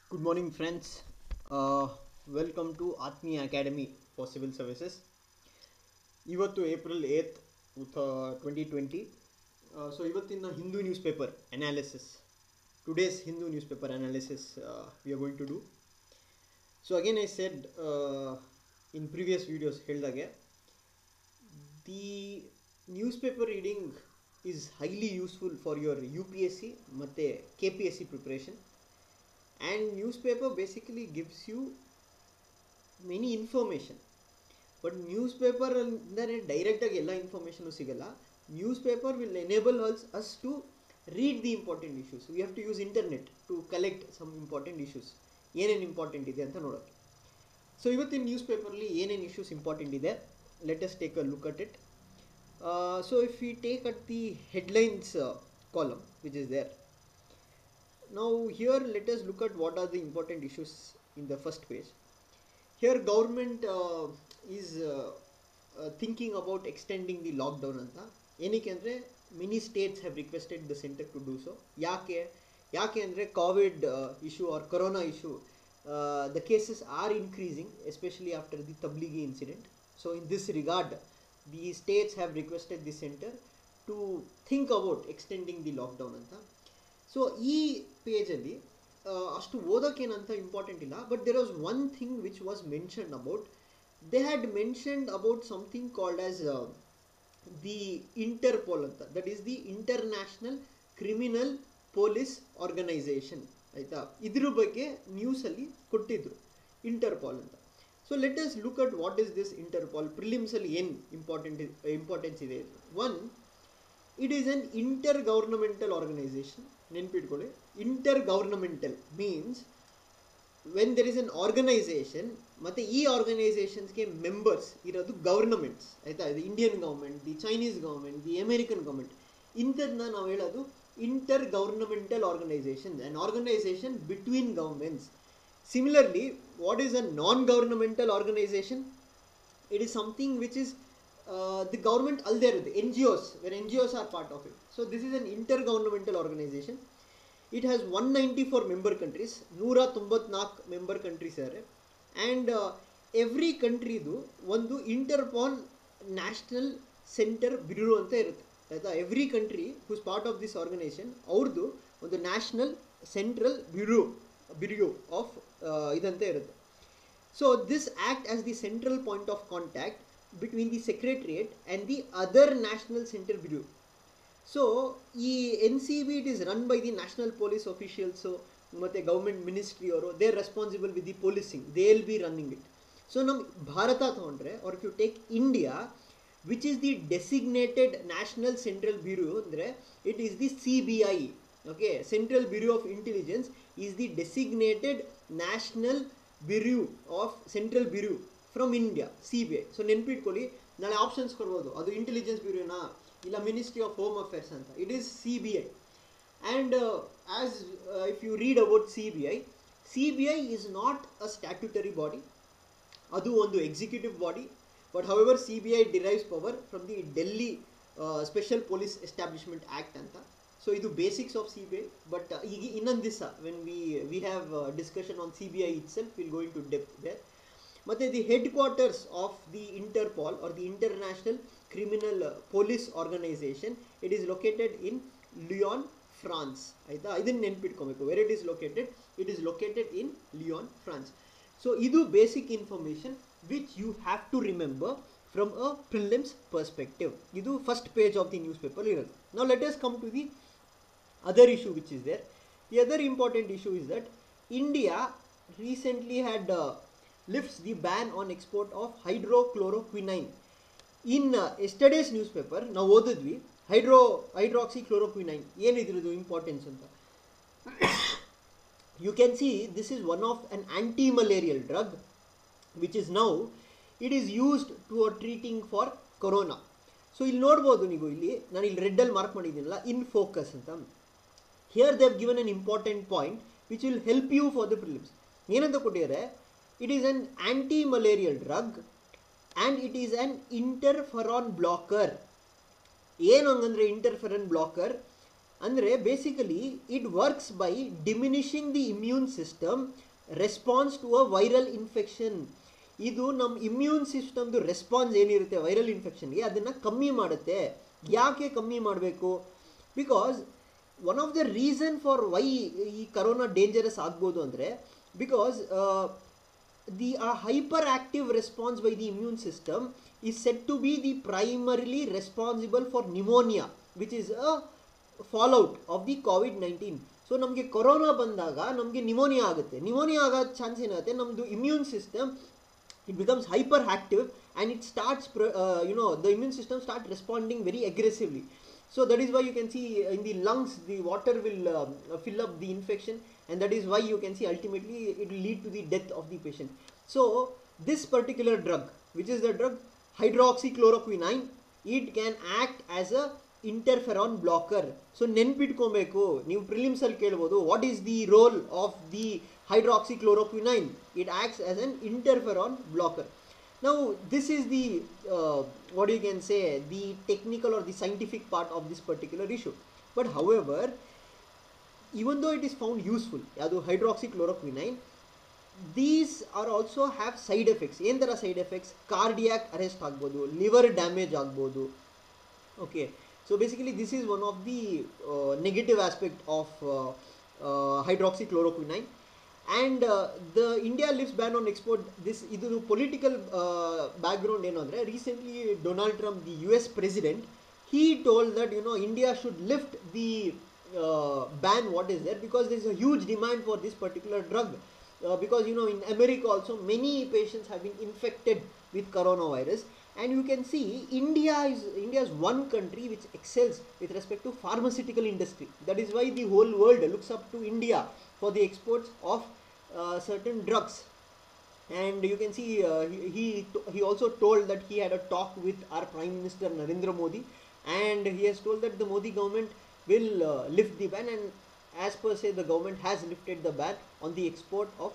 Good morning, friends. Uh, welcome to Atmi Academy for Civil Services. ಇವತ್ತು April eighth twenty twenty so ಇವತ್ತಿನ Hindu newspaper analysis today's Hindu newspaper analysis we are going to do so again I said in previous videos ಹೇಳಿದಾಗೆ the newspaper reading is highly useful for your U P S C ಮತ್ತು K P S C preparation and newspaper basically gives you many information but newspaper ಅಂದರೆ ಡೈರೆಕ್ಟಾಗಿ ಎಲ್ಲ information ಸಿಗಲ್ಲ newspaper will enable also us to read the important issues we have to use internet to collect some important issues ಏನೇನು important ಇದೆ ಅಂತ ನೋಡೋಕ್ಕೆ so ಇವತ್ತಿನ news ಪೇಪರ್ಲಿ ಏನೇನು ಇಶ್ಯೂಸ್ ಇಂಪಾರ್ಟೆಂಟ್ ಇದೆ let's take a look at it so if we take at the headlines column which is there Now here let us look at what are the important issues in the first page. Here government uh, is uh, uh, thinking about extending the lockdown ಅಂತ ಏನಕ್ಕೆ ಅಂದರೆ many states have requested the centre to do so ಯಾಕೆ ಯಾಕೆ ಅಂದರೆ Covid issue or corona issue the cases are increasing especially after the Tablighi incident so in this regard the states have requested the centre to think about extending the lockdown ಅಂತ so ಈ ಪೇಜಲ್ಲಿ ಅಷ್ಟು ಓದೋಕ್ಕೇನಂತ important ಇಲ್ಲ but there was one thing which was mentioned about they had mentioned about something called as the Interpol ಅಂತ that is the international criminal police organisation ಆಯಿತಾ ಇದ್ರ ಬಗ್ಗೆ ನ್ಯೂಸಲ್ಲಿ ಕೊಟ್ಟಿದ್ರು ಇಂಟರ್ಪಾಲ್ ಅಂತ so let us look at what is this Interpol ಪ್ರಿಲಿಮ್ಸಲ್ಲಿ ಏನು important importance ಇದೆ one it is an intergovernmental organisation ನೆನ್ಪಿಟ್ಕೊಳ್ಳಿ intergovernmental means when there is an organisation ಮತ್ತು ಈ ಆರ್ಗನೈಸೇಷನ್ಸ್ಗೆ ಮೆಂಬರ್ಸ್ ಇರೋದು ಗವರ್ನಮೆಂಟ್ಸ್ ಆಯಿತಾ ಇದು Indian government the Chinese government the American government ಇಂಥದ್ದನ್ನ ನಾವು ಹೇಳೋದು intergovernmental organisation an organisation between governments similarly what is a non governmental organisation it is something which is the government ಅಲ್ಲದೆ ಇರುತ್ತೆ N G Os where N G Os are part of it so this is an intergovernmental organisation it has one ninety four member countries ನೂರ ತೊಂಬತ್ನಾಲ್ಕು member countries ಇದ್ದಾರೆ and every ಕಂಟ್ರಿದು ಒಂದು Interpol national centre bureau ಅಂತ ಇರುತ್ತೆ ಆಯಿತಾ every country who's part of this organisation ಅವ್ರದ್ದು ಒಂದು national central bureau bureau of ಇದಂತ ಇರುತ್ತೆ so this act as the central point of contact between the secretariat and the other national centre bureau so ಈ N C B it is run by the national police officials ಮತ್ತು government ministry ಅವರು they are responsible with the policing they will be running it so ನಮ್ಮ ಭಾರತ ತೊಗೊಂಡ್ರೆ or if you take India which is the designated national central bureau ಅಂದರೆ it is the C B I okay central bureau of intelligence is the designated national bureau of central bureau from India C B I so ನೆನ್ಪಿಟ್ಕೊಳ್ಳಿ ನಾಳೆ options ಕೊಡ್ಬೋದು ಅದು intelligence ಬ್ಯೂರೋನಾ ಇಲ್ಲ ministry of home affairs ಅಂತ it is C B I and as if you read about C B I C B I is not a statutory body ಅದು ಒಂದು executive body but however C B I derives power from the Delhi special police establishment act ಅಂತ so ಇದು basics of C B I but ಈಗ ಇನ್ನೊಂದು ದಿವಸ when we we have discussion on C B I it self will going to depth there ಮತ್ತು the head quarters of the ಇಂಟರ್ಪಾಲ್ R the international criminal police organisation it is located in Lyon France ಆಯಿತಾ ಇದನ್ನು ನೆನ್ಪಿಟ್ಕೊಬೇಕು wear it is located it is located in Lyon France so ಇದು basic information which you have to remember from a prelims perspective ಇದು first page of the newspaper ಇರೋದು ನಾವು let's come to the other issue which is there the other important issue is that India recently had lifts the ban on export of hydrochloroquinine. In uh, yesterday's newspaper, ನಾವು ಓದಿದ್ವಿ hydro hydroxychloroquine ಏನಿದ್ರದ್ದು importance ಅಂತ you can see this is one of an antimalarial drug which is now it is used to or treating for corona so ಇಲ್ಲಿ ನೋಡ್ಬೋದು ನೀವು ಇಲ್ಲಿ ನಾನು ಇಲ್ಲಿ ರೆಡ್ಡಲ್ಲಿ ಮಾರ್ಕ್ ಮಾಡಿದ್ದೀನಲ್ಲ ಇನ್ ಫೋಕಸ್ ಅಂತ here they've given an important point which will help you for the prelims ಏನಂತ ಕೊಟ್ಟಿದ್ದಾರೆ it is an anti-malarial drug and it is an interferon blocker ಏನು ಹಂಗಂದ್ರೆ ಇಂಟರ್ಫೆರನ್ ಬ್ಲಾಕರ್ ಅಂದರೆ basically it works by diminishing the immune system response to a viral infection ಇದು ನಮ್ಮ immune ಸಿಸ್ಟಮ್ದು response ಏನಿರುತ್ತೆ viral ಇನ್ಫೆಕ್ಷನ್ಗೆ ಅದನ್ನು ಕಮ್ಮಿ ಮಾಡುತ್ತೆ ಯಾಕೆ ಕಮ್ಮಿ ಮಾಡಬೇಕು because one of the reason for why ಈ ಕರೋನಾ ಡೇಂಜರಸ್ ಆಗ್ಬೋದು ಅಂದರೆ because the uh, hyperactive response by the immune system is said to be the primarily responsible for pneumonia which is a fallout of the covid-19 so ನಮಗೆ corona ಬಂದಾಗ ನಮಗೆ pneumonia ಆಗುತ್ತೆ pneumonia ಆಗೋ chance ಏನಾಗುತ್ತೆ ನಮ್ಮದು immune system it becomes hyperactive and it starts pro- uh, you know the immune system start responding very aggressively so that is why you can see in the lungs the water will um, fill up the infection and that is why you can see ultimately it will lead to the death of the patient so this particular drug which is the drug hydroxychloroquine it can act as a interferon blocker so ನೆನ್ಪಿಟ್ಕೊಬೇಕು ನೀವು ಪ್ರಿಲಿಮ್ಸಲ್ಲಿ ಕೇಳ್ಬೋದು what is the role of the hydroxychloroquine it acts as an interferon blocker now this is the uh, what you can say the technical or the scientific part of this particular issue but however even though it is found useful ಅದು hydroxychloroquine these are also have side effects ಏನು ಥರ side effects cardiac arrest ಆಗ್ಬೋದು liver damage ಆಗ್ಬೋದು okay so basically this is one of the negative aspect of hydroxychloroquine and the India lives ban on export this ಇದು political background ಏನು ಅಂದರೆ recently Donald Trump the U S president he told that you know India should lift the uh, ban what is there because there is a huge demand for this particular drug uh, because you know in America also many patients have been infected with coronavirus and you can see India is India is one country which excels with respect to pharmaceutical industry that is why the whole world looks up to India for the exports of uh, certain drugs and you can see uh, he, he he also told that he had a talk with our prime minister narendra modi and he has told that the modi government will uh, lift the ban and as per se the government has lifted the ban on the export of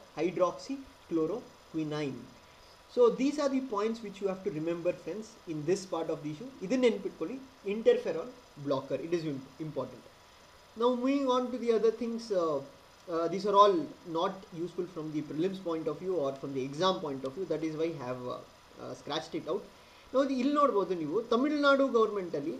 hydroxychloroquine so these are the points which you have to remember friends in this part of the issue ಇದನ್ನ ನೆನ್ಪಿಟ್ಕೊಳ್ಳಿ interferon blocker it is im- important now moving on to the other things uh, uh, these are all not useful from the prelims point of view or from the exam point of view that is why I have uh, uh, scratched it out ನಾವು ಇಲ್ಲಿ ನೋಡ್ಬೋದು ನೀವು ತಮಿಳುನಾಡು ಗೌರ್ಮೆಂಟಲ್ಲಿ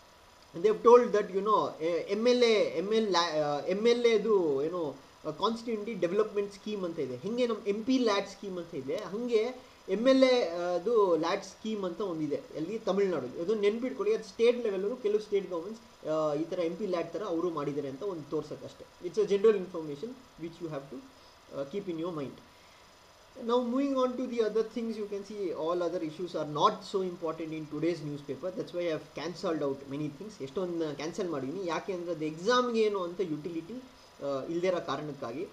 they told that you know M L A M L M L ಎದು ಏನೋ ಕಾನ್ಸ್ಟಿಟ್ಯೂಂಟಿ development scheme ಅಂತ ಇದೆ ಹಿಂಗೆ ನಮ್ಮ ಎಂ ಪಿ ಲ್ಯಾಡ್ ಸ್ಕೀಮ್ ಅಂತ ಇದೆ ಹಾಗೆ ಎಮ್ ಎಲ್ ಎ ಅದು ಲ್ಯಾಡ್ ಸ್ಕೀಮ್ ಅಂತ ಒಂದಿದೆ ಎಲ್ಲಿ ತಮಿಳ್ನಾಡು ಅದು ನೆನ್ಪಿಟ್ಕೊಳ್ಳಿ ಅದು ಸ್ಟೇಟ್ ಲೆವೆಲಲ್ಲೂ ಕೆಲವು ಸ್ಟೇಟ್ ಗೌರ್ಮೆಂಟ್ಸ್ ಈ ಥರ ಎಂ ಪಿ ಲ್ಯಾಡ್ ಥರ ಅವರು ಮಾಡಿದ್ದಾರೆ ಅಂತ ಒಂದು ತೋರ್ಸೋಕ್ಕಷ್ಟೇ it's a general information which you have to keep in your mind now moving on to the other things you can see all other issues are not so important in today's newspaper that's why i have cancelled out many things ಎಷ್ಟೊಂದು cancel ಮಾಡಿದ್ದೀನಿ ಯಾಕೆ ಅಂದರೆ ಅದು ಎಕ್ಸಾಮ್ಗೆ ಏನು ಅಂತ utility ಇಲ್ಲದೇ ಇರೋ ಕಾರಣಕ್ಕಾಗಿ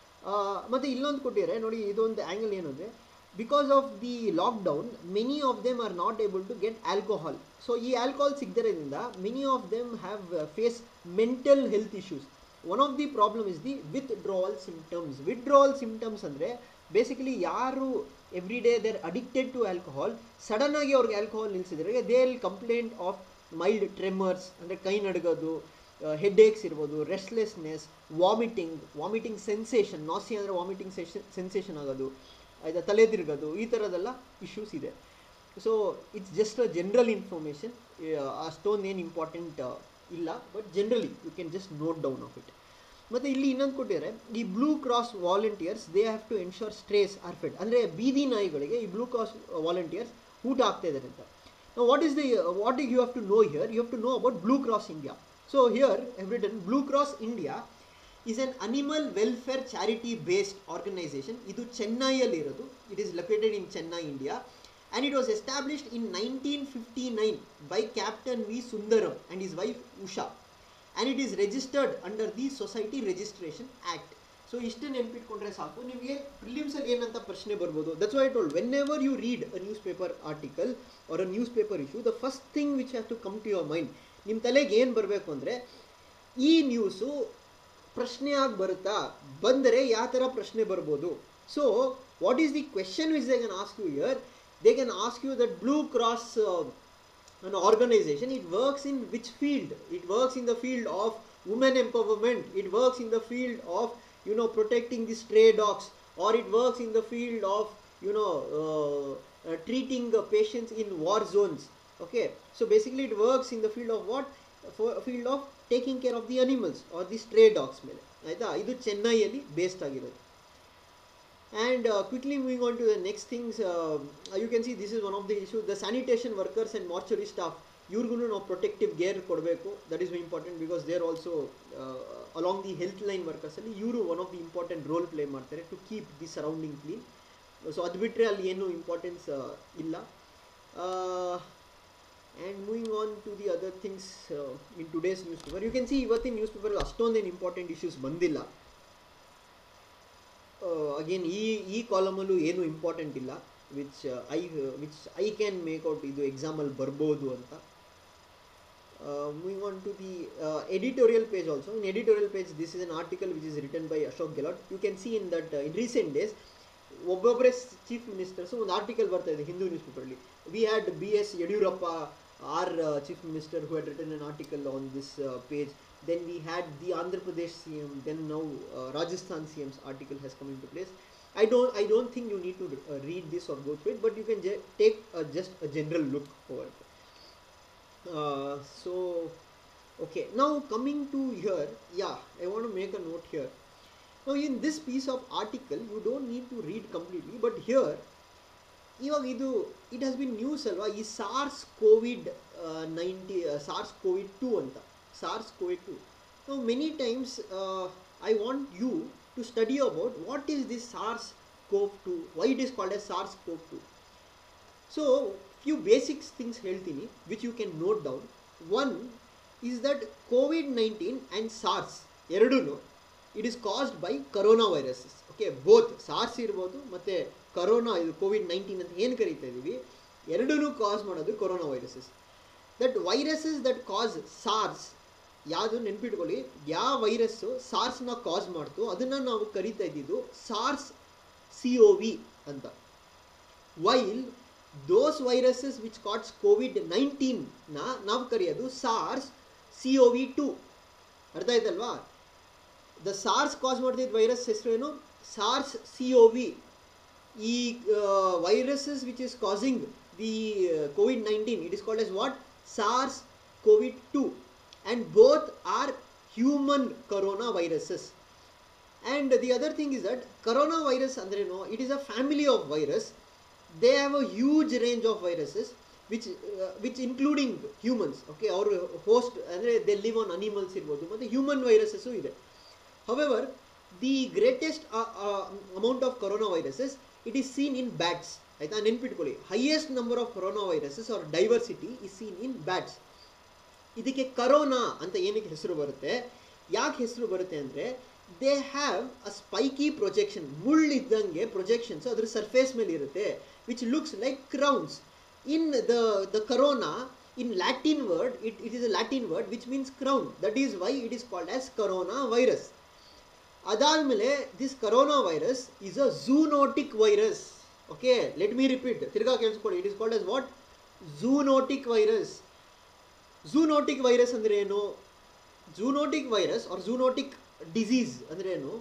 ಮತ್ತು ಇಲ್ಲೊಂದು ಕೊಟ್ಟಿದ್ದಾರೆ ನೋಡಿ ಇದೊಂದು ಆ್ಯಂಗಲ್ ಏನು ಅಂದರೆ because of the lockdown many of them are not able to get alcohol so ಈ ಆಲ್ಕೋಹಾಲ್ ಸಿಗದಿರೋದ್ರಿಂದ many of them have face mental health issues one of the problem is the withdrawal symptoms withdrawal symptoms ಅಂದರೆ basically ಯಾರು every day they're addicted to alcohol sudden ಆಗಿ ಅವ್ರಿಗೆ alcohol ನಿಲ್ಲಿಸಿದ್ರೆ they will complaint of mild tremors ಅಂದರೆ ಕೈ ನಡಗೋದು headaches ಇರ್ಬೋದು restlessness vomiting vomiting sensation ನಾಸಿ ಅಂದರೆ ವಾಮಿಟಿಂಗ್ ಸೆಷನ್ ಸೆನ್ಸೇಷನ್ ಆಗೋದು ಆಯ್ತಾ ತಲೆ ತಿರುಗೋದು ಈ ಥರದ್ದೆಲ್ಲ ಇಶ್ಯೂಸ್ ಇದೆ so it's just a general information ಅಷ್ಟೊಂದು ಏನು ಇಂಪಾರ್ಟೆಂಟ್ ಇಲ್ಲ but generally you can just note down of it ಮತ್ತು ಇಲ್ಲಿ ಇನ್ನೊಂದು ಕೊಟ್ಟಿದ್ದಾರೆ ಈ Blue Cross volunteers they have to ensure strays are fed ಅಂದರೆ ಬೀದಿ ನಾಯಿಗಳಿಗೆ ಈ ಬ್ಲೂ ಕ್ರಾಸ್ ವಾಲಂಟಿಯರ್ಸ್ ಊಟ ಆಗ್ತಾ ಇದ್ದಾರೆ ಅಂತ what is the what you have to know here you have to know about Blue Cross India so here everyone Blue Cross India is an animal welfare charity based organisation ಇದು ಚೆನ್ನೈಯಲ್ಲಿ ಇರೋದು it is located in Chennai India and it was established in 1959 by Captain V. Sundaram and his wife Usha. And it is registered under the Society Registration Act. So ಇಷ್ಟು ನೆನ್ಪಿಟ್ಕೊಂಡ್ರೆ ಸಾಕು ನಿಮಗೆ ಪ್ರಿಲಿಮ್ಸಲ್ಲಿ ಏನಂತ ಪ್ರಶ್ನೆ ಬರ್ಬೋದು that's why told whenever you read a newspaper article or a newspaper issue the first thing which have to come to your mind ನಿಮ್ಮ ತಲೆಗೆ ಏನು ಬರಬೇಕು ಅಂದರೆ ಈ ನ್ಯೂಸು ಪ್ರಶ್ನೆ ಆಗಿ ಬರುತ್ತಾ ಬಂದರೆ ಯಾವ ಥರ ಪ್ರಶ್ನೆ ಬರ್ಬೋದು so what is the question which they can ask you here they can ask you that Blue Cross, uh, an organization, it works in which field? It works in the field of women empowerment it works in the field of you know protecting the stray dogs or it works in the field of you know uh, uh, treating the patients in war zones okay so basically it works in the field of what for field of taking care of the animals or the stray dogs ಮೇಲೆ ಆಯ್ತಾ ಇದು ಚೆನ್ನೈಯಲ್ಲಿ based ಆಗಿರೋದು and uh, quickly moving on to the next things uh, you can see this is one of the issues the sanitation workers and mortuary staff ಇವ್ರಿಗೂ ನಾವು protective gear ಕೊಡಬೇಕು that is important because they're also along the health line ವರ್ಕರ್ಸಲ್ಲಿ ಇವರು one of the important role play ಮಾಡ್ತಾರೆ to keep the surrounding clean so ಅದು ಬಿಟ್ಟರೆ ಅಲ್ಲಿ ಏನು ಇಂಪಾರ್ಟೆನ್ಸ್ ಇಲ್ಲ and moving on to the other things in today's newspaper you can see ಇವತ್ತಿನ newspaper ಅಷ್ಟೊಂದೇನು ಇಂಪಾರ್ಟೆಂಟ್ ಇಶ್ಯೂಸ್ ಬಂದಿಲ್ಲ again ಈ ಈ ಕಾಲಮಲ್ಲೂ ಏನು ಇಂಪಾರ್ಟೆಂಟ್ ಇಲ್ಲ which I which I can make out ಇದು ಎಕ್ಸಾಮಲ್ಲಿ ಬರ್ಬೋದು ಅಂತ moving on to the editorial page also in editorial page this is an article which is written by Ashok Gehlot you can see in that in recent days ಒಬ್ಬೊಬ್ಬರೇ chief ministers ಒಂದು article ಬರ್ತಾ ಇದೆ Hindu news ಪೇಪರಲ್ಲಿ we had B S Yediyurappa our chief minister who had written an article on this page then we had the Andhra Pradesh CM, then now uh, Rajasthan CM's article has come into place. I don't, I don't think you need to uh, read this or go through it, but you can je- take uh, just a general look over it. Uh, so, okay, now coming to here, yeah, I want to make a note here. Now, in this piece of article, you don't need to read completely, but here, ಇವಾಗ ಇದು it has been news ಅಲ್ವಾ ಈ SARS COVID ninety SARS COVID two ಅಂತ SARS CoV-2. Now, many times uh, I want you to study about what is this SARS CoV-2, why it is called as SARS CoV-2. So, few basic things ಹೇಳ್ತೀನಿ which you can note down. One is that COVID-19 and SARS ಎರಡೂ it is caused by corona viruses okay both SARS ಇರ್ಬೋದು ಮತ್ತು corona ಇದು Covid nineteen ಅಂತ ಏನು ಕರೀತಾ ಇದ್ದೀವಿ ಎರಡೂ ಕಾಸ್ ಮಾಡೋದು corona viruses that viruses that cause SARS ಯಾವುದು ನೆನ್ಪಿಟ್ಕೊಳ್ಳಿ ಯಾವ ವೈರಸ್ಸು ಸಾರ್ಸ್ನ ಕಾಸ್ ಮಾಡ್ತು ಅದನ್ನು ನಾವು ಕರಿತಾ ಇದ್ದಿದ್ದು ಸಾರ್ಸ್ ಸಿ ಒ ವಿ ಅಂತ while those viruses which causes COVID ನೈನ್ಟೀನ್ನ ನಾವು ಕರೆಯೋದು SARS C O V two ಅರ್ಥ ಆಯ್ತಲ್ವಾ ದ ಸಾರ್ಸ್ ಕಾಸ್ ಮಾಡ್ತಿದ್ದ ವೈರಸ್ ಹೆಸರು ಏನು ಸಾರ್ಸ್ ಸಿ ಒ ವಿ ಈ viruses which is causing the Covid nineteen it is called as what SARS CoV-2 and both are human coronaviruses. And the other thing is that coronavirus andreno it is a family of virus. They have a huge range of viruses which uh, which including humans. Okay, or host andre they live on animals irbodu ಮತ್ತೆ human viruses ಇದೆ. However, the greatest uh, uh, amount of coronaviruses it is seen in bats. ಆಯ್ತಾ ನೆನ್ಪಿಟ್ಕೊಳ್ಳಿ highest number of corona viruses or diversity is seen in bats ಇದಕ್ಕೆ corona ಅಂತ ಏನಕ್ಕೆ ಹೆಸರು ಬರುತ್ತೆ ಯಾಕೆ ಹೆಸರು ಬರುತ್ತೆ ಅಂದರೆ they have a spiky projection ಮುಳ್ಳಿದ್ದಂಗೆ ಪ್ರೊಜೆಕ್ಷನ್ಸ್ ಅದ್ರ ಸರ್ಫೇಸ್ ಮೇಲೆ ಇರುತ್ತೆ which looks like crowns in the the corona in Latin word it it is a Latin word which means crown that is why it is called as corona virus ಅದಾದಮೇಲೆ this corona virus is a zoonotic virus okay let me repeat ತಿರ್ಗಾ ಕೇಳಿಸ್ಕೊಳ್ಳಿ it is called as what zoonotic virus zoonotic virus ಅಂದರೆ ಏನು zoonotic virus or zoonotic disease ಅಂದರೆ ಏನು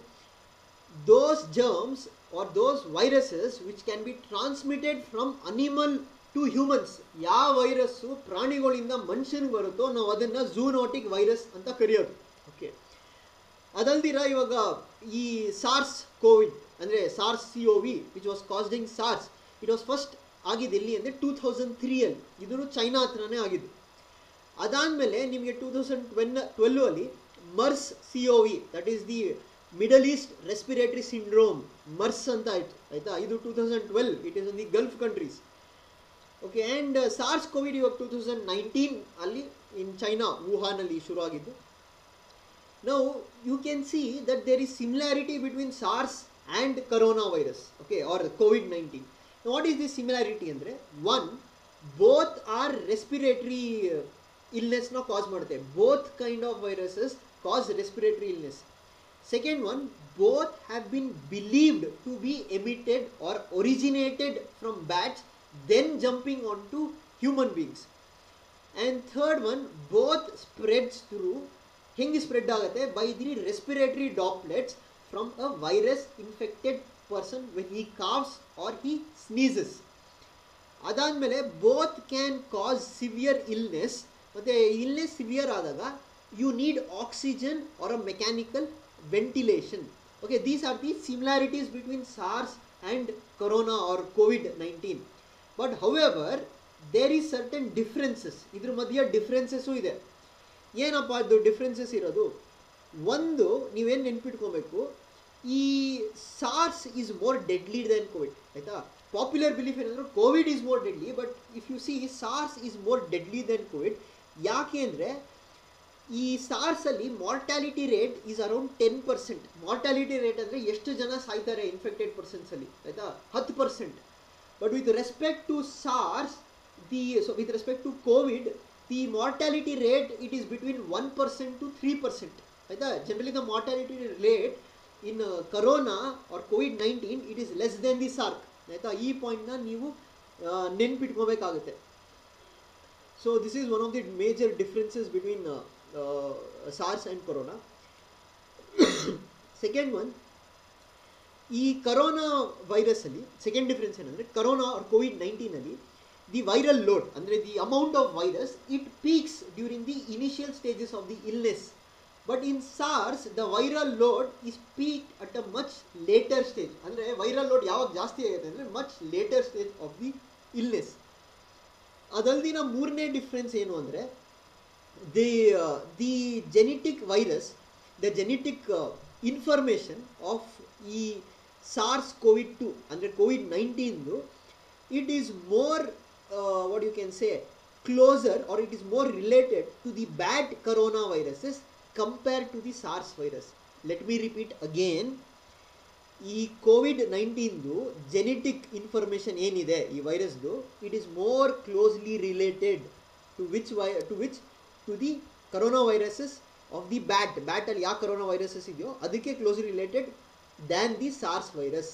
those germs or those viruses which can be transmitted from animal to humans ಯಾವ virus ಪ್ರಾಣಿಗಳಿಂದ ಮನುಷ್ಯನಿಗೆ ಬರುತ್ತೋ ನಾವು ಅದನ್ನು ಝೂನೋಟಿಕ್ ವೈರಸ್ ಅಂತ ಕರೆಯೋದು ಓಕೆ ಅದಲ್ದಿರ ಇವಾಗ ಈ ಸಾರ್ಸ್ ಕೋವಿಡ್ ಅಂದರೆ SARS C O V which was causing SARS it was first ಆಗಿದ್ದು ಎಲ್ಲಿ ಅಂದರೆ ಟೂ ಥೌಸಂಡ್ ತ್ರೀಯಲ್ಲಿ ಇದನ್ನು ಚೈನಾ ಹತ್ರನೇ ಆಗಿದ್ದು ಅದಾದಮೇಲೆ ನಿಮಗೆ ಟೂ ತೌಸಂಡ್ ಟ್ವೆನ್ ಟ್ವೆಲ್ವಲ್ಲಿ MERS C O V that is the Middle East respiratory syndrome MERS ಅಂತ ಆಯಿತು ಆಯಿತಾ ಇದು two thousand twelve it is in the Gulf countries okay and SARS COVID ಇವಾಗ ಟೂ ತೌಸಂಡ್ ನೈನ್ಟೀನ್ ಅಲ್ಲಿ in China ವುಹಾನಲ್ಲಿ ಶುರು ಆಗಿದ್ದು Now you can see that there is similarity between SARS and coronavirus, okay, or COVID-19. Now what is this similarity ಅಂದ್ರೆ one, both are respiratory uh, illness na cause ಮಾಡುತ್ತೆ both kind of viruses cause respiratory illness. Second one, both have been believed to be emitted or originated from bats, then jumping onto human beings. And third one, both spreads through ಹೆಂಗೆ spread ಆಗುತ್ತೆ by the respiratory droplets from a virus infected person when he coughs or he sneezes ಅದಾದಮೇಲೆ both can cause severe illness ಮತ್ತು illness severe ಆದಾಗ you need oxygen or a mechanical ventilation okay these are the similarities between SARS and corona or COVID nineteen but however there is certain differences ಇದ್ರ ಮಧ್ಯೆ differences ಇದೆ ಏನಪ್ಪ ಅದು differences ಇರೋದು ಒಂದು ನೀವೇನು ನೆನ್ಪಿಟ್ಕೋಬೇಕು ಈ SARS is more deadly than COVID ಆಯಿತಾ ಪಾಪ್ಯುಲರ್ ಬಿಲೀಫ್ ಏನಂದ್ರೆ COVID is more deadly but if you see SARS is more deadly than COVID ಯಾಕೆ ಅಂದರೆ ಈ ಸಾರ್ಸಲ್ಲಿ mortality rate is around ten percent mortality rate ಅಂದರೆ ಎಷ್ಟು ಜನ ಸಾಯ್ತಾರೆ ಇನ್ಫೆಕ್ಟೆಡ್ ಪರ್ಸನ್ಸಲ್ಲಿ ಆಯಿತಾ ಹತ್ತು percent but with respect to SARS the so with respect to COVID the mortality rate it is between one percent to three percent ಆಯಿತಾ generally the mortality rate in corona or COVID nineteen it is less than the SARS ಆಯಿತಾ ಈ ಪಾಯಿಂಟ್ನ ನೀವು ನೆನ್ಪಿಟ್ಕೋಬೇಕಾಗುತ್ತೆ so this is one of the major differences between SARS and corona second one ಈ corona ವೈರಸ್ಸಲ್ಲಿ second difference ಏನಂದರೆ corona or COVID ನೈನ್ಟೀನಲ್ಲಿ the viral load ಅಂದರೆ the amount of virus it peaks during the initial stages of the illness but in SARS the viral load is peak at a much later stage ಅಂದರೆ viral load ಯಾವಾಗ ಜಾಸ್ತಿ ಆಗುತ್ತೆ ಅಂದರೆ much later stage of the illness ಅದಲ್ದಿನ ಮೂರನೇ difference ಏನು ಅಂದರೆ the the genetic virus the genetic information of ಈ ಸಾರ್ಸ್ ಕೋವಿಡ್ ಟು ಅಂದರೆ ಕೋವಿಡ್ ನೈನ್ಟೀನ್ದು it is more what you can say closer or it is more related to the bat corona viruses compare to the SARS virus let me repeat again ಈ COVID ನೈನ್ಟೀನ್ದು genetic information ಏನಿದೆ ಈ ವೈರಸ್ದು it is more closely related to which why to which to the corona viruses of the bat ಬ್ಯಾಟಲ್ಲಿ ಯಾವ corona viruses ಇದೆಯೋ ಅದಕ್ಕೆ closely related than the SARS virus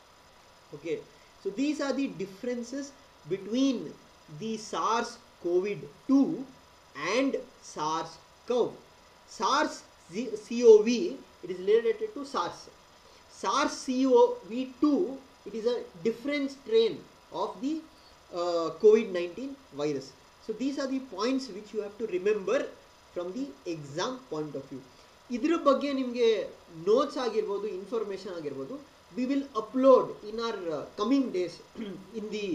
okay so these are the differences between the SARS COVID two and SARS CoV SARS CoV, it is related to SARS. SARS CoV2, it is a different strain of the uh, COVID-19 virus. So these are the points which you have to remember from the exam point of view. ಇದ್ರ ಬಗ್ಗೆ ನಿಮಗೆ notes ಆಗಿರ್ಬೋದು information ಆಗಿರ್ಬೋದು we will upload in our coming days in the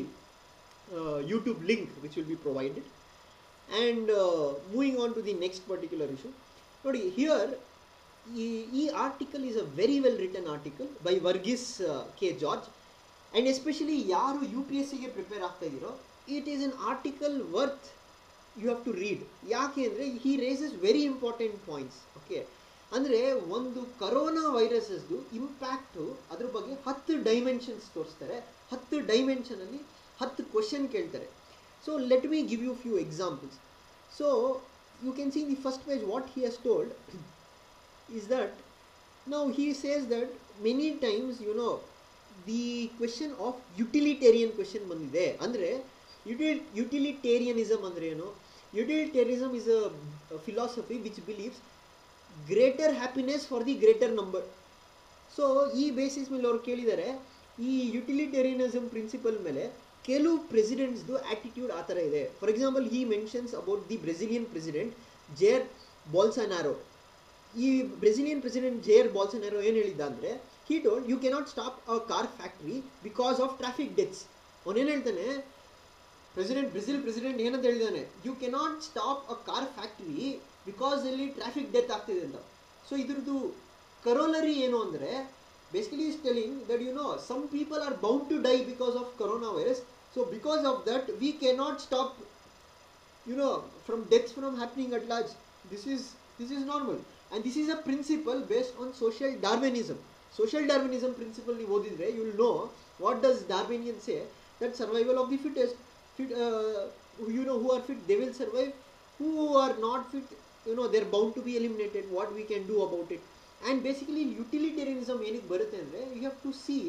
YouTube link which will be provided and moving on to the next particular issue ನೋಡಿ here ಈ ಈ article is a very well written article by Varghese K George and especially ಯಾರು U P S ಸಿಗೆ prepare ಆಗ್ತಾ ಇದ್ದೀರೋ it is an article worth you have to read ಯಾಕೆ ಅಂದರೆ he raises very important points okay ಅಂದರೆ ಒಂದು ಕರೋನಾ ವೈರಸಸ್ದು ಇಂಪ್ಯಾಕ್ಟು ಅದ್ರ ಬಗ್ಗೆ ಹತ್ತು ಡೈಮೆನ್ಷನ್ಸ್ ತೋರಿಸ್ತಾರೆ ಹತ್ತು ಡೈಮೆನ್ಷನಲ್ಲಿ ಹತ್ತು ಕ್ವಶನ್ ಕೇಳ್ತಾರೆ so let me give you few examples so you can see in the first page what he has told is that now he says that many times you know the question of utilitarian question ಬಂದಿದೆ ಅಂದರೆ util utilitarianism ಅಂದರೆ ಏನು utilitarianism is a philosophy which believes greater happiness for the greater number so ಈ basis ಮೇಲೆ ಅವ್ರು ಕೇಳಿದ್ದಾರೆ ಈ ಯುಟಿಲಿಟೇರಿಯನಿಸಮ್ principal ಮೇಲೆ ಕೆಲವು ಪ್ರೆಸಿಡೆಂಟ್ಸ್ದು ಆ್ಯಟಿಟ್ಯೂಡ್ ಆ ಥರ ಇದೆ for example he mentions about the Brazilian president Jair Bolsonaro ಈ ಬ್ರೆಸಿಲಿಯನ್ ಪ್ರೆಸಿಡೆಂಟ್ ಜೇರ್ ಬಾಲ್ಸನಾರೋ ಏನು ಹೇಳಿದ್ದ ಅಂದರೆ he told you cannot stop a car factory because of traffic deaths ಅವನೇನು ಹೇಳ್ತಾನೆ ಪ್ರೆಸಿಡೆಂಟ್ ಬ್ರೆಜಿಲ್ ಪ್ರೆಸಿಡೆಂಟ್ ಏನಂತ ಹೇಳಿದಾನೆ you cannot stop a car factory because ಅಲ್ಲಿ traffic death ಆಗ್ತಿದೆ ಅಂತ ಸೊ ಇದ್ರದ್ದು ಕರೋಲರಿ ಏನು ಅಂದರೆ basically is telling that you know some people are bound to die because of coronavirus so because of that we cannot stop you know from deaths from happening at large this is this is normal and this is a principle based on social darwinism social darwinism principle ನೀವು ಓದಿದ್ರೆ you will know what does darwinian say that survival of the fittest fit uh, you know who are fit they will survive who are not fit you know they're bound to be eliminated what we can do about it and basically utilitarianism ಏನಕ್ಕೆ ಬರುತ್ತೆ ಅಂದರೆ you have to see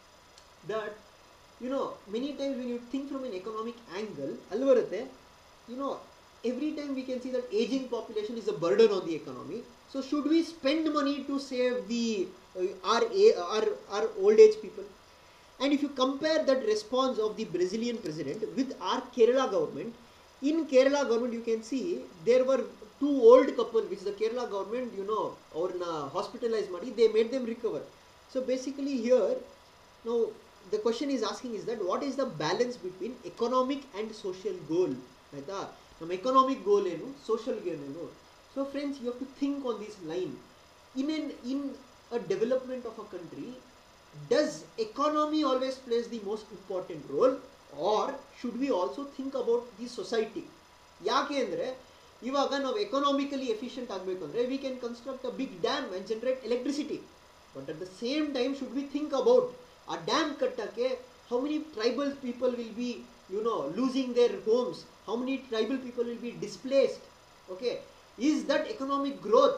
that you know many times when you think from an economic angle ಅಲ್ಲಿ ಬರುತ್ತೆ you know every time we can see that aging population is a burden on the economy. So should we spend money to save the uh, our, a- our our old age people? And if you compare that response of the Brazilian president with our Kerala government, in Kerala government you can see there were two old couple which the Kerala government you know ಅವ್ರನ್ನ hospitalized ಮಾಡಿ they made them recover. So basically here now the question is asking is that what is the balance between economic and social goal ಆಯ್ತಾ ನಮ್ಮ economic goal ಏನು social goal ಏನು so friends you have to think on this line in an in a development of a country does economy always plays the most important role or should we also think about the society ಯಾಕೆ ಅಂದರೆ ಇವಾಗ ನಾವು economically efficient ಆಗಬೇಕು ಅಂದರೆ we can construct a big dam and generate electricity but at the same time should we think about ಆ dam ಕಟ್ಟಕ್ಕೆ how many tribal people will be you know losing their homes how many tribal people will be displaced okay is that economic growth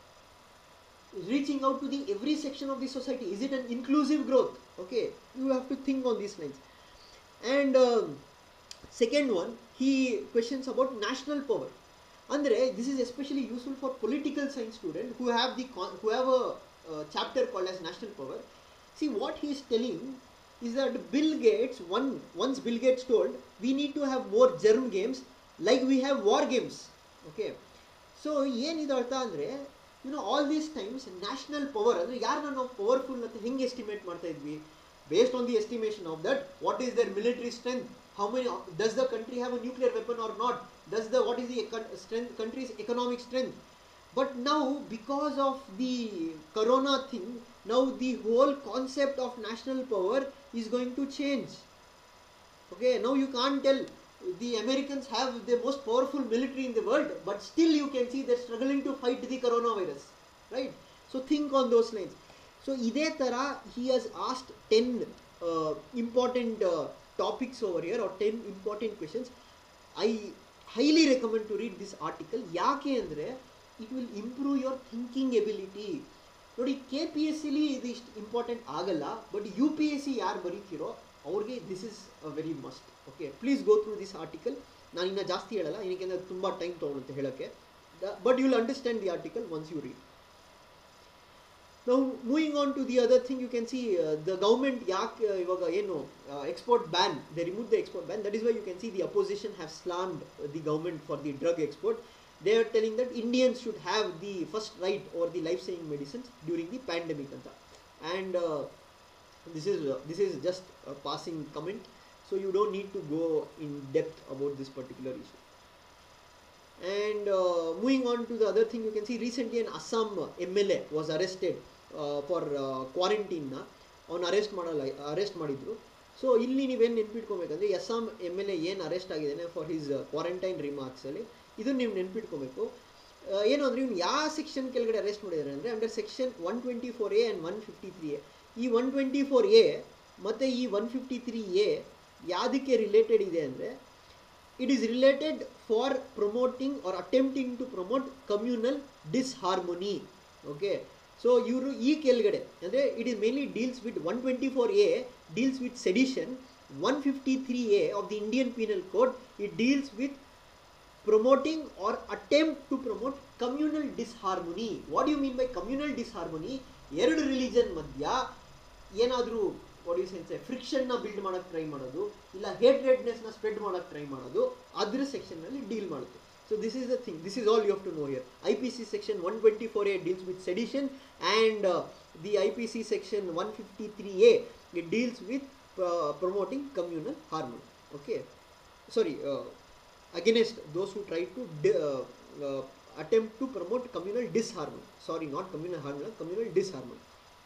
reaching out to the every section of the society is it an inclusive growth okay you have to think on these lines and um, second one he questions about national power andre this is especially useful for political science student who have the con- who have a uh, chapter called as national power see what he is telling is that bill gates one once bill gates told we need to have more germ games like we have war games okay so ಏನಿದೆ ಅರ್ಥ ಅಂದರೆ you know all these times national power ಅಂದರೆ ಯಾರನ್ನ ನಾವು powerful ಅಂತ ಹೆಂಗೆ estimate ಮಾಡ್ತಾ ಇದ್ವಿ based on the estimation of that what is their military strength how many does the country have a nuclear weapon or not does the what is the strength country's economic strength but now because of the corona thing now the whole concept of national power is going to change okay now you can't tell the americans have the most powerful military in the world but still you can see they're struggling to fight the coronavirus right so think on those lines so ಇದೇ ಥರ he has asked 10 uh, important uh, topics over here or 10 important questions i highly recommend to read this article ಯಾಕೆ ಅಂದರೆ it will improve your thinking ability ನೋಡಿ K P S ಸಿಲಿ ಇದು ಇಷ್ಟು important ಆಗಲ್ಲ but U P S C ಯಾರು ಬರೀತಿರೋ ಅವ್ರಿಗೆ this is a very must okay please go through this article ನಾನು ಇನ್ನೂ ಜಾಸ್ತಿ ಹೇಳಲ್ಲ ಏನಕ್ಕೆ ತುಂಬ ಟೈಮ್ ತೊಗೊಳುತ್ತೆ ಹೇಳೋಕ್ಕೆ but you will understand the article once you read ನಾವು moving on to the other thing you can see the government ಯಾಕೆ ಇವಾಗ ಏನು export ban they remove the export ban that is why you can see the opposition have slammed the government for the drug export they are telling that Indians should have the first right over the life saving medicines during the pandemic ಅಂತ and this is uh, this is just a passing comment so you don't need to go in depth about this particular issue and uh, moving on to the other thing you can see recently an assam mla was arrested uh, for uh, quarantine ನ ಅವ್ನು arrest ಮಾಡಲ್ಲ arrest ಮಾಡಿದ್ರು so ಇಲ್ಲಿ ನೀವೇನು ನೆನ್ಪಿಟ್ಕೊಬೇಕಂದ್ರೆ Assam M L A ಏನು arrest ಆಗಿದ್ದಾನೆ for his quarantine ರಿಮಾರ್ಕ್ಸಲ್ಲಿ ಇದನ್ನು ನೀವು ನೆನ್ಪಿಟ್ಕೋಬೇಕು ಏನು ಅಂದರೆ ಇವ್ನು ಯಾವ ಸೆಕ್ಷನ್ ಕೆಳಗಡೆ ಅರೆಸ್ಟ್ ಮಾಡಿದ್ದಾರೆ ಅಂದರೆ under section one twenty four A and one fifty three A ಈ ಒನ್ ಟ್ವೆಂಟಿ ಫೋರ್ ಎ ಮತ್ತು ಈ ಒನ್ ಫಿಫ್ಟಿ ತ್ರೀ ಎ ಯಾವುದಕ್ಕೆ ರಿಲೇಟೆಡ್ ಇದೆ ಅಂದರೆ it is related for promoting or attempting to promote communal disharmony okay so ಇವರು ಈ ಕೆಳಗಡೆ ಅಂದರೆ it is mainly deals with one twenty four A deals with sedition one fifty three A of the Indian penal code it deals with promoting or attempt to promote communal disharmony what do you mean by communal disharmony ಎರಡು religion ಮಧ್ಯ ಏನಾದರೂ what you sense ಫ್ರಿಕ್ಷನ್ನ build ಮಾಡೋಕ್ಕೆ try ಮಾಡೋದು ಇಲ್ಲ ಹೇಟ್ರೆಡ್ನೆಸ್ನ spread ಮಾಡೋಕ್ಕೆ try ಮಾಡೋದು ಅದ್ರ ಸೆಕ್ಷನ್ನಲ್ಲಿ ಡೀಲ್ ಮಾಡುತ್ತೆ so this is the thing this is all you have to know here I P C section one twenty four A deals with sedition and the I P C section one fifty three A it deals with promoting communal harmony okay sorry against those who try to di- uh, uh, attempt to promote communal disharmony. Sorry, not communal harmony, communal disharmony.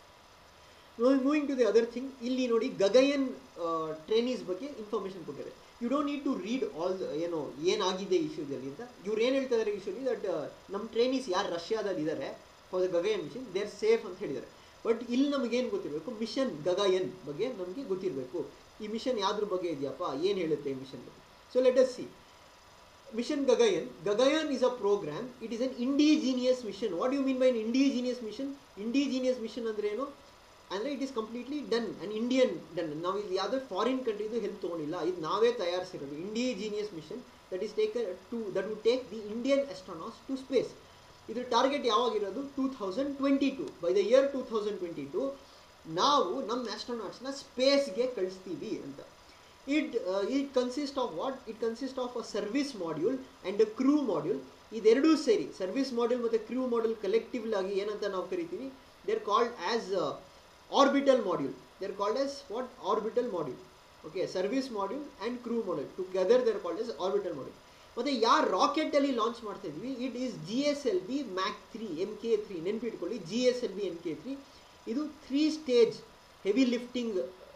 Now moving to the other thing, ಇಲ್ಲಿ ನೋಡಿ Gaganyaan trainees ಬಗ್ಗೆ information ಕೊಟ್ಟಿದ್ದಾರೆ you don't need to read all ಏನೋ ಏನಾಗಿದೆ ಇಶ್ಯೂದಲ್ಲಿ ಅಂತ ಇವ್ರು ಏನು ಹೇಳ್ತಾ ಇದ್ದಾರೆ ಇಶ್ಯೂಲಿ ದಟ್ ನಮ್ಮ ಟ್ರೈನೀಸ್ ಯಾರು ರಷ್ಯಾದಲ್ಲಿ ಇದ್ದಾರೆ for the Gaganyaan mission they are safe ಅಂತ ಹೇಳಿದ್ದಾರೆ ಬಟ್ ಇಲ್ಲಿ ನಮಗೇನು ಗೊತ್ತಿರಬೇಕು ಮಿಷನ್ ಗಗಯನ್ ಬಗ್ಗೆ ನಮಗೆ ಗೊತ್ತಿರಬೇಕು ಈ ಮಿಷನ್ ಯಾವ್ದ್ರ ಬಗ್ಗೆ ಇದೆಯಪ್ಪ ಏನು ಹೇಳುತ್ತೆ ಈ ಮಿಷನ್ ಬಗ್ಗೆ so let us see mission Gaganyaan Gaganyaan is a program it is an indigenous mission what do you mean by an indigenous mission indigenous mission ಅಂದ್ರೆ ಏನು ಅಂದರೆ it is completely done and Indian done ನಾವು ಇದು ಯಾವುದೇ foreign ಕಂಟ್ರಿದು help ತೊಗೊಂಡಿಲ್ಲ ಇದು ನಾವೇ ತಯಾರಿಸಿರೋದು indigenous mission that is take to that would take the Indian astronauts to space ಇದ್ರ ಟಾರ್ಗೆಟ್ ಯಾವಾಗಿರೋದು two thousand twenty two by the year two thousand twenty two ನಾವು ನಮ್ಮ ಆಸ್ಟ್ರೋನಾಟ್ಸ್ನ ಸ್ಪೇಸ್ಗೆ ಕಳಿಸ್ತೀವಿ ಅಂತ it it consist of what it consist of a service module and a crew module ಇದೆರಡೂ ಸೇರಿ service module ಮತ್ತು ಕ್ರೂ ಮಾಡ್ಯೂಲ್ ಕಲೆಕ್ಟಿವ್ ಆಗಿ ಏನಂತ ನಾವು ಕರಿತೀವಿ they are called as orbital module they are called as what orbital module okay service module and crew module together they are called as orbital module ಮತ್ತು ಯಾರು ರಾಕೆಟಲ್ಲಿ launch ಮಾಡ್ತಾ ಇದ್ವಿ it is G S L V mark three M K three ನೆನ್ಪಿಟ್ಕೊಳ್ಳಿ G S L V M K three ಇದು three stage heavy lifting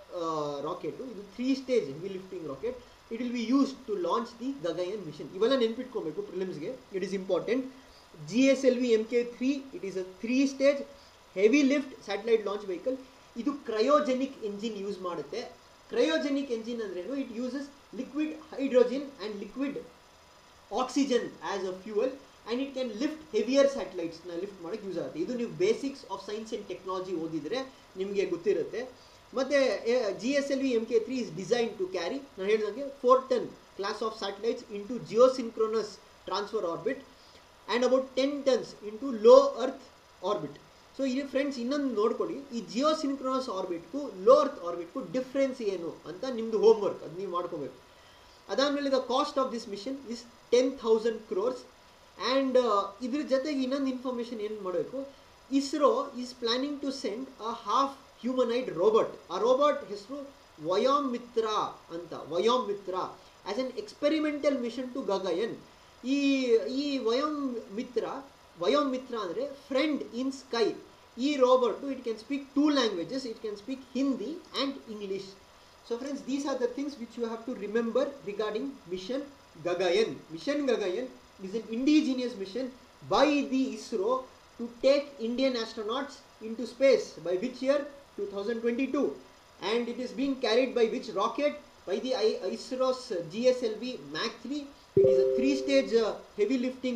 rocket ಇದು three stage heavy lifting rocket it will B use to launch the Gaganyaan mission ಇವೆಲ್ಲ ನೆನ್ಪಿಟ್ಕೊಬೇಕು ಪ್ರಿಲಿಮ್ಸ್ಗೆ it is important G S L V M K three it is a three stage heavy lift satellite launch vehicle ಇದು cryogenic engine use ಮಾಡುತ್ತೆ cryogenic engine ಅಂದ್ರೇನು it uses liquid hydrogen and liquid oxygen as a fuel and it can lift heavier ಸ್ಯಾಟಲೈಟ್ಸ್ನ lift ಮಾಡೋಕ್ಕೆ use ಆಗುತ್ತೆ ಇದು ನೀವು basics of science and technology ಓದಿದರೆ ನಿಮಗೆ ಗೊತ್ತಿರುತ್ತೆ ಮತ್ತು G S L V M K three is design to carry ನಾನು ಹೇಳಿದಂಗೆ four ton class of satellites into geosynchronous transfer orbit and about ten tons into low earth orbit so ಈ friends ಇನ್ನೊಂದು ನೋಡ್ಕೊಳ್ಳಿ ಈ ಜಿಯೋಸಿನ್ಕ್ರೋನಸ್ ಆರ್ಬಿಟ್ಗೂ low earth ಆರ್ಬಿಟ್ಗೂ difference ಏನು ಅಂತ ನಿಮ್ಮದು ಹೋಮ್ವರ್ಕ್ ಅದು ನೀವು ಮಾಡ್ಕೋಬೇಕು ಅದಾದಮೇಲೆ the cost of this mission is ten thousand crores and ಇದ್ರ ಜೊತೆಗೆ ಇನ್ನೊಂದು ಇನ್ಫಾರ್ಮೇಷನ್ ಏನು ಮಾಡಬೇಕು ISRO is planning to send a half humanoid robot ಆ ರೋಬೋಟ್ ಹೆಸರು ವಯೋಮ್ ಮಿತ್ರ ಅಂತ Vyom Mitra as an experimental mission to Gaganyaan ಈ ಈ ವಯೋಮ್ ಮಿತ್ರ ವಯೋಮ್ ಮಿತ್ರ ಅಂದರೆ ಫ್ರೆಂಡ್ ಇನ್ ಸ್ಕೈ ಈ robot it can speak two languages it can speak Hindi and English So friends, these are the things which you have to remember regarding mission Gagayan. Mission Gagayan is an indigenous mission by the ISRO to take Indian astronauts into space by which year 2022 and it is being carried by which rocket by the I- ISRO's uh, GSLV Mach 3 it is a three stage uh, heavy lifting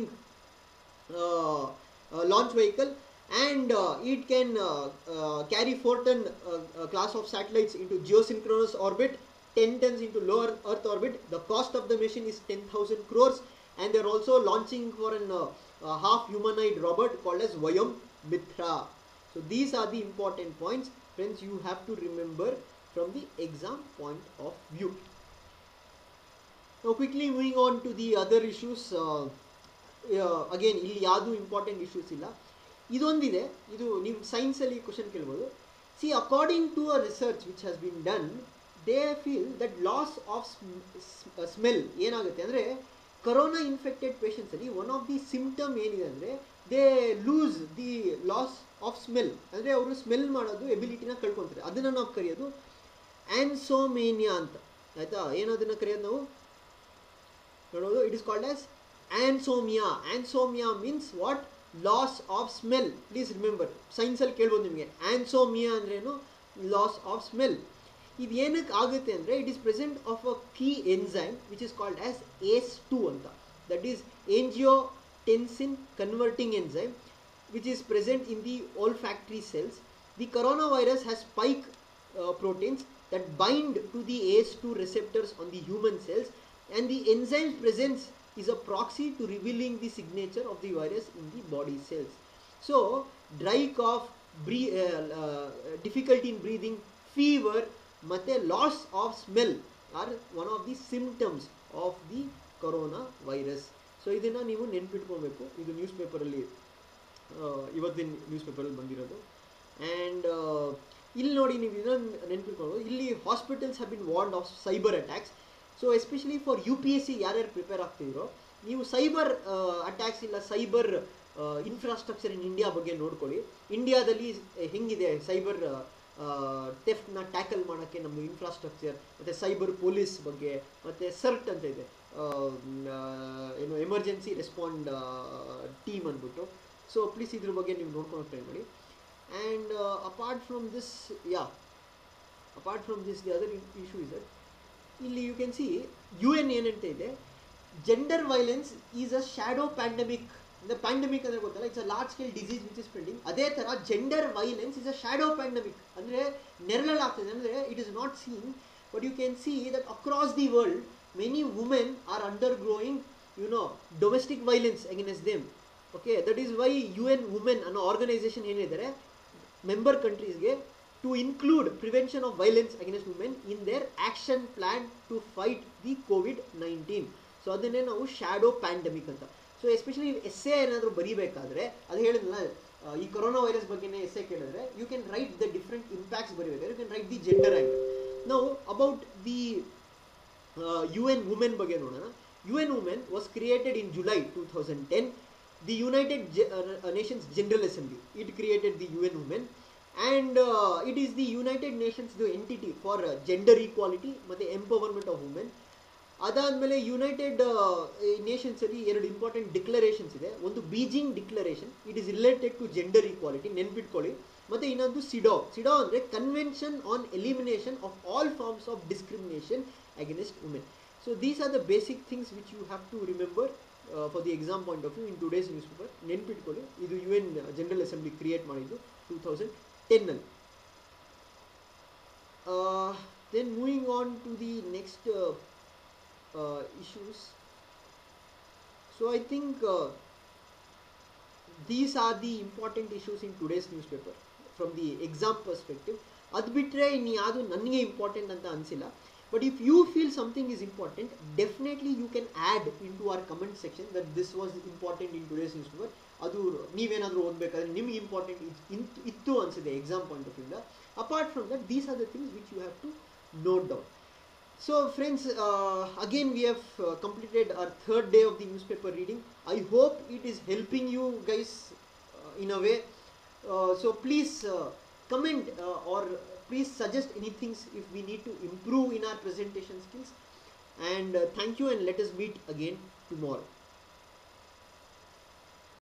uh, uh, launch vehicle and uh, it can uh, uh, carry 4 ton uh, uh, class of satellites into geosynchronous orbit 10 tons into lower earth orbit the cost of the mission is 10000 crores and they're also launching for an uh, uh, half humanoid robot called as vayam mitra so these are the important points friends you have to remember from the exam point of view now quickly moving on to the other issues uh, again ಇಲ್ಲಿ ಯಾವುದು important issues ಇಲ್ಲ ಇದೊಂದಿದೆ ಇದು ನೀವು ಸೈನ್ಸಲ್ಲಿ question ಕೇಳ್ಬೋದು see according to a research which has been done they feel that loss of smell ಏನಾಗುತ್ತೆ ಅಂದರೆ ಕರೋನಾ ಇನ್ಫೆಕ್ಟೆಡ್ ಪೇಷಂಟ್ಸಲ್ಲಿ ಒನ್ ಆಫ್ ದಿ ಸಿಂಪ್ಟಮ್ ಏನಿದೆ ಅಂದರೆ they lose the loss of smell ಅಂದರೆ ಅವರು ಸ್ಮೆಲ್ ಮಾಡೋದು ಎಬಿಲಿಟಿನ ಕಳ್ಕೊತಾರೆ ಅದನ್ನು ನಾವು ಕರೆಯೋದು ಆ್ಯನ್ಸೋಮೇನಿಯಾ ಅಂತ ಆಯಿತಾ ಏನದನ್ನು ಕರೆಯೋದು ನಾವು ನೋಡೋದು it is called as anosmia anosmia means what loss of smell please remember ಸೈನ್ಸಲ್ಲಿ ಕೇಳ್ಬೋದು ನಿಮಗೆ ಆನ್ಸೋಮಿಯಾ ಅಂದ್ರೇನು ಲಾಸ್ ಆಫ್ ಸ್ಮೆಲ್ ಇದು ಏನಕ್ಕೆ ಆಗುತ್ತೆ ಅಂದರೆ it is present of a key enzyme which is called as ACE two ಅಂತ that is angiotensin converting enzyme which is present in the olfactory cells the corona virus has spike proteins that bind to the ACE2 receptors on the human cells and the enzyme's presence is a proxy to revealing the signature of the virus in the body cells. So, dry cough, bre- uh, uh, difficulty in breathing, fever, ಮತ್ತೆ loss of smell are one of the symptoms of the corona virus so ಇದನ್ನು ನೀವು ನೆನ್ಪಿಟ್ಕೊಬೇಕು ಇದು news ಪೇಪರಲ್ಲಿ ಇವತ್ತಿನ news ಪೇಪರಲ್ಲಿ ಬಂದಿರೋದು and ಇಲ್ಲಿ ನೋಡಿ ನೀವು ಇದನ್ನು ನೆನ್ಪಿಟ್ಕೊಳ್ಬೋದು ಇಲ್ಲಿ hospitals have been warned of cyber attacks so especially for U P S C ಯಾರ್ಯಾರು ಪ್ರಿಪೇರ್ ಆಗ್ತಿದ್ರೋ ನೀವು ಸೈಬರ್ ಅಟ್ಯಾಕ್ಸ್ ಇಲ್ಲ ಸೈಬರ್ ಇನ್ಫ್ರಾಸ್ಟ್ರಕ್ಚರ್ ಇನ್ ಇಂಡಿಯಾ ಬಗ್ಗೆ ನೋಡ್ಕೊಳ್ಳಿ ಇಂಡಿಯಾದಲ್ಲಿ ಹೆಂಗಿದೆ ಸೈಬರ್ ಟೆಫ್ಟ್ನ ಟ್ಯಾಕಲ್ ಮಾಡೋಕ್ಕೆ ನಮ್ಮ ಇನ್ಫ್ರಾಸ್ಟ್ರಕ್ಚರ್ ಮತ್ತು ಸೈಬರ್ ಪೊಲೀಸ್ ಬಗ್ಗೆ ಮತ್ತು ಸರ್ಟ್ ಅಂತ ಇದೆ ಏನು ಎಮರ್ಜೆನ್ಸಿ ರೆಸ್ಪಾಂಡ್ ಟೀಮ್ ಅಂದ್ಬಿಟ್ಟು ಸೊ ಪ್ಲೀಸ್ ಇದ್ರ ಬಗ್ಗೆ ನೀವು ನೋಡ್ಕೊಂಡು ಟ್ರೈ ಮಾಡಿ and apart from this yeah apart from this the other issue is that ಇಲ್ಲಿ you can see U N ಏನಂತ ಇದೆ gender violence is a shadow pandemic ಅಂದರೆ ಪ್ಯಾಂಡಮಿಕ್ ಅಂದರೆ ಗೊತ್ತಲ್ಲ it's a large scale disease which is spreading ಅದೇ ಥರ gender violence is a shadow pandemic ಅಂದರೆ ನೆರಳಲ್ಲಾಗ್ತದೆ ಅಂದರೆ it is not seen but you can see that across the world many women are undergoing you know domestic violence against them okay that is why UN women ಅನ್ನೋ organisation ಏನಿದ್ದಾರೆ member ಕಂಟ್ರೀಸ್ಗೆ to include prevention of violence against women in their action plan to fight the Covid nineteen so ಅದನ್ನೇ ನಾವು shadow pandemic ಅಂತ so especially essay ಏನಾದರೂ ಬರೀಬೇಕಾದ್ರೆ ಅದು ಹೇಳಿದ್ನಲ್ಲ ಆ, ಈ ಕೊರೋನಾ ವೈರಸ್ ಬಗ್ಗೆನೇ ಎಸ್ ಎ ಕೇಳಿದ್ರೆ you can write the different impacts ಬರೀಬೇಕಾದ್ರೆ you can write the gender angle ನಾವು about the U N women ಬಗ್ಗೆ ನೋಡೋಣ U N women was created in July two thousand ten the United Nations General Assembly it created the U N women and it is the United Nations the entity for gender equality ಮತ್ತು empowerment of women ಅದಾದಮೇಲೆ United ನೇಷನ್ಸಲ್ಲಿ ಎರಡು important declarations ಇದೆ ಒಂದು Beijing declaration it is related to gender equality ನೆನ್ಪಿಟ್ಕೊಳ್ಳಿ ಮತ್ತು ಇನ್ನೊಂದು CEDAW CEDAW ಅಂದರೆ convention on elimination of all forms of discrimination against women so these are the basic things which you have to remember for the exam point of view in today's newspaper ನೆನ್ಪಿಟ್ಕೊಳ್ಳಿ ಇದು U N General Assembly create ಮಾಡಿದ್ದು two thousand ಟೆನ್ನಲ್ಲಿ then moving on to the next uh, issues. So I think uh, these are the important issues in today's newspaper from the exam perspective. ಅದು ಬಿಟ್ಟರೆ ಇನ್ನು ಯಾವುದು ನನಗೆ important ಅಂತ ಅನಿಸಿಲ್ಲ but if you feel something is important definitely you can add in to our comment section that this was important in today's newspaper ಅದು ನೀವೇನಾದರೂ ಓದಬೇಕಾದ್ರೆ ನಿಮ್ಗೆ ಇಂಪಾರ್ಟೆಂಟ್ ಇತ್ತು ಇತ್ತು ಅನಿಸಿದೆ ಎಕ್ಸಾಮ್ ಪಾಯಿಂಟ್ ಆಫ್ ವ್ಯೂಯಿಂದ apart from that these are the things which you have to note down So, friends, uh, again we have uh, completed our third day of the newspaper reading. I hope it is helping you guys uh, in a way. Uh, so, please uh, comment uh, or please suggest anything if we need to improve in our presentation skills. And uh, thank you, and let us meet again tomorrow.